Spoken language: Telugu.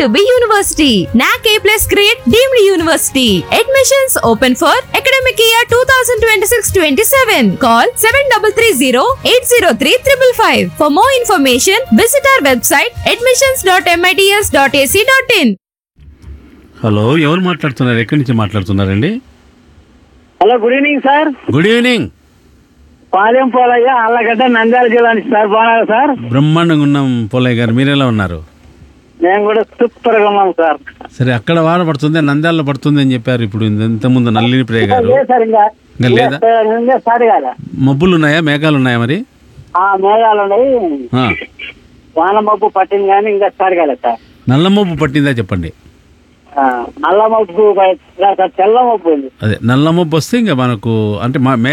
to be university. NAC A plus grade deemed university. Admissions open for academic year 2026-27. Call 7330-803-555. For more information, visit our website admissions.mits.ac.in. Hello ఎవరు మాట్లాడుతున్నారు ఎక్కడి నుంచి మాట్లాడుతున్నారండి hello good evening sir good evening Palem Polayya Allagadda Nandyal జిల్లా నుంచి సార్ బాగున్నారు సార్ బ్రహ్మాండంగా ఉన్నాం పోలయ్య గారు మీరెలా ఉన్నారు మేము కూడా సూపర్ గా ఉన్నాం సార్ సరే అక్కడ వాన పడుతుంది నంద్యాలలో పడుతుంది అని చెప్పారు ఇప్పుడు ఇంతకుముందు నల్లిని ప్రియ గారు లేదు సార్ ఇంకా ఇంకా లేదా? ఇంకా- ఇంకా స్టార్ట్ కాలే మబ్బులు ఉన్నాయా మేఘాలు ఉన్నాయా మరి ఆ మేఘాలు ఉన్నాయి ఆ, వాన మబ్బు పట్టింది కానీ ఇంకా స్టార్ట్ కాలేదు సార్ నల్ల మబ్బు పట్టిందా చెప్పండి ఆ, నల్ల మబ్బు ప- సార్ తెల్ల మబ్బు ఉంది అదే నల్ల మబ్బు వస్తే ఇంకా మనకు అంటే మా మే